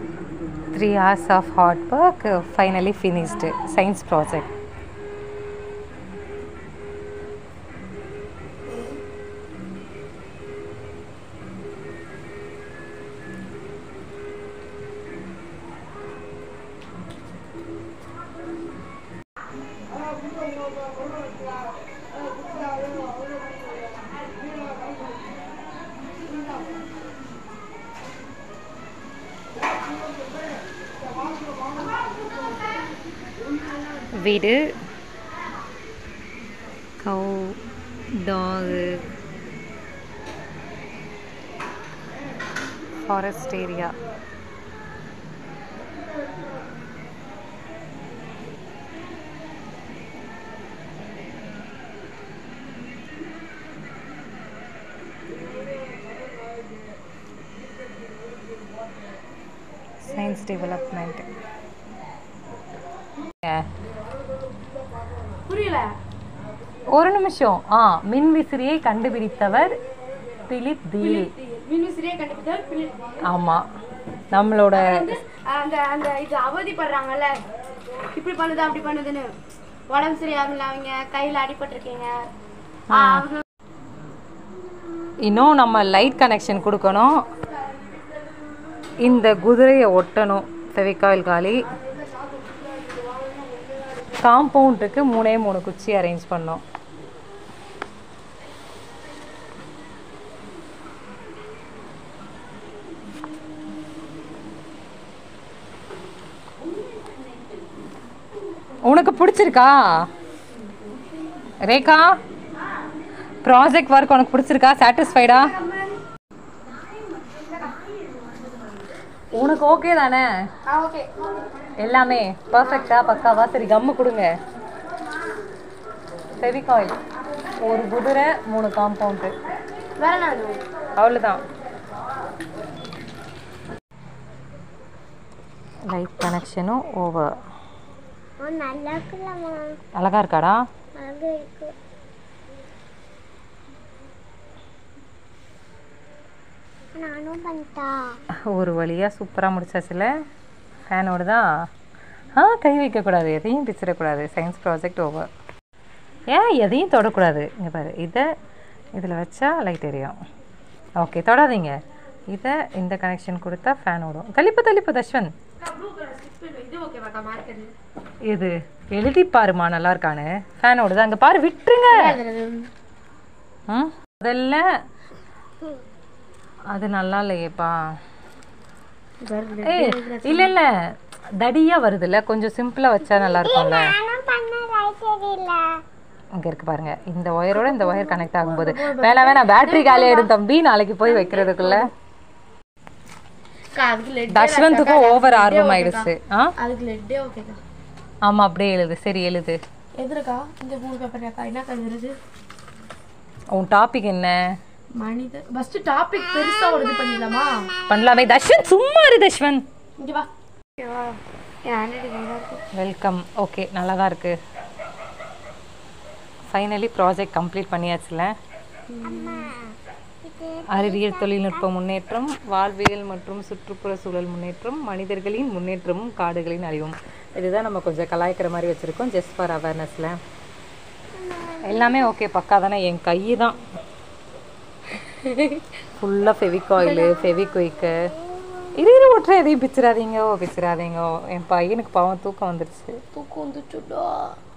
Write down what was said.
Three hours of hard work uh, finally finished science project வீடு கவு டாகு forest area science development புரியல ஒரு நிமிஷம் ஆ மின்விசிறியை கண்டுபிடித்தவர் பிலிப் தீல் மின்விசிறியை கண்டுபிடித்தவர் பிள்ளை- ஆமாம் நம்மளோட வந்து அந்த அந்த இது அவதிப்படுறாங்கல்ல இப்படி பண்ணுது அப்படி பண்ணுதுன்னு உடம்பு சரியாகல அவங்க கையில அடிபட்டிருக்கீங்க ஆ, அவங்க இன்னும் நம்ம லைட் கனெக்ஷன் கொடுக்கணும் இந்த குதிரையை ஒட்டணும் ஃபெவிகாயில் காலி காம்பவுண்டுக்கு மூணே மூணு குச்சி அரேஞ்ச் பண்ணோம் உனக்கு பிடிச்சிருக்கா ரேகா ப்ராஜெக்ட் ஒர்க் உனக்கு பிடிச்சிருக்கா சாட்டிஸ்ஃபைடா உனக்கு ஓகே தானே ஆ ஓகே எல்லாமே பர்ஃபெக்டா பக்காவா சரி கம்மு கொடுங்க ஃபெவிகாயில் ஒரு குதிரை மூணு காம்பவுண்டு வேற என்ன வேணும்? அவ்வளோதான் லைட் கனெக்ஷனும் ஓவர் நல்லா இருக்குல்லம்மா அழகா இருக்காடா அழகா இருக்கு நானும் பண்ணிட்டா ஒரு வழியாக சூப்பராக முடிச்சாச்சுல ஃபேனோடு தான் ஆ கை வைக்கக்கூடாது எதையும் பிச்சிடக்கூடாது சயின்ஸ் ப்ராஜெக்ட் ஓவர் ஏன் எதையும் தொடக்கூடாது இங்கே பாரு இதை இதில் வச்சா லைட் எரியும் ஓகே தொடாதீங்க இதை இந்த கனெக்ஷன் கொடுத்தா ஃபேன் ஓடும் தள்ளிப்பு தள்ளிப்பு தஷ்வந்த் இது ஓகேவாக்கா மார்க்கெட் இது எழுதி பாருமா நல்லா இருக்கான்னு ஃபேன் ஓடுது அங்கே பாரு விட்டுருங்க ம் முதல்ல அது நல்லா இல்லையேப்பா ஏய் இல்ல இல்ல தடியா வருதுல்ல கொஞ்சம் சிம்பிளா வச்சா நல்லா இருக்கும்ல இங்க இருக்கு பாருங்க இந்த ஒயரோட இந்த ஒயர் கனெக்ட் ஆகும்போது வேணா வேணாம் பேட்டரி காலி ஆயிடும் தம்பி நாளைக்கு போய் வைக்கிறதுக்குள்ள அதுக்கு லெட் தஷ்வந்துக்கும் ஓவர் ஆர்வம் ஆயிடுச்சு ஆ அதுக்கு லெட்டே ஓகேக்கா ஆமா அப்படியே எழுது சரி எழுது எதுருக்கா இந்த மூணு பேப்பர் அக்கா என்ன கழுவுறது உன் டாபிக் என்ன மனித ஃபர்ஸ்ட் டாபிக் பெருசா ஒரு இது பண்ணிடலாமா பண்ணலாமே தஷ்வந்த் சும்மா இரு தஷ்வந்த் இங்க வா ஓகேவா என் ஹேண்ட் நல்லா இருக்கு வெல்கம் ஓகே நல்லா தான் இருக்கு ஃபைனலி ப்ராஜெக்ட் கம்ப்ளீட் பண்ணியாச்சுல அறிவியல் தொழில்நுட்ப முன்னேற்றம் வாழ்வியல் மற்றும் சுற்றுப்புற சூழல் முன்னேற்றம் மனிதர்களின் முன்னேற்றமும் காடுகளின் அழிவும் இதுதான் நம்ம கொஞ்சம் கலாய்க்கிற மாதிரி வச்சுருக்கோம் ஜஸ்ட் ஃபார் அவேர்னஸில் எல்லாமே ஓகே பக்கா தானே என் கை தான் ஃபுல்லாக ஃபெவிகாயிலு ஃபெவிக்விக்கு இரு இரு ஒட்டுற எதையும் பிச்சிடாதீங்க ஓ பிச்சிடாதீங்க என் பையனுக்கு பாவம் தூக்கம் வந்துடுச்சு தூக்கம் வந்துச்சுடா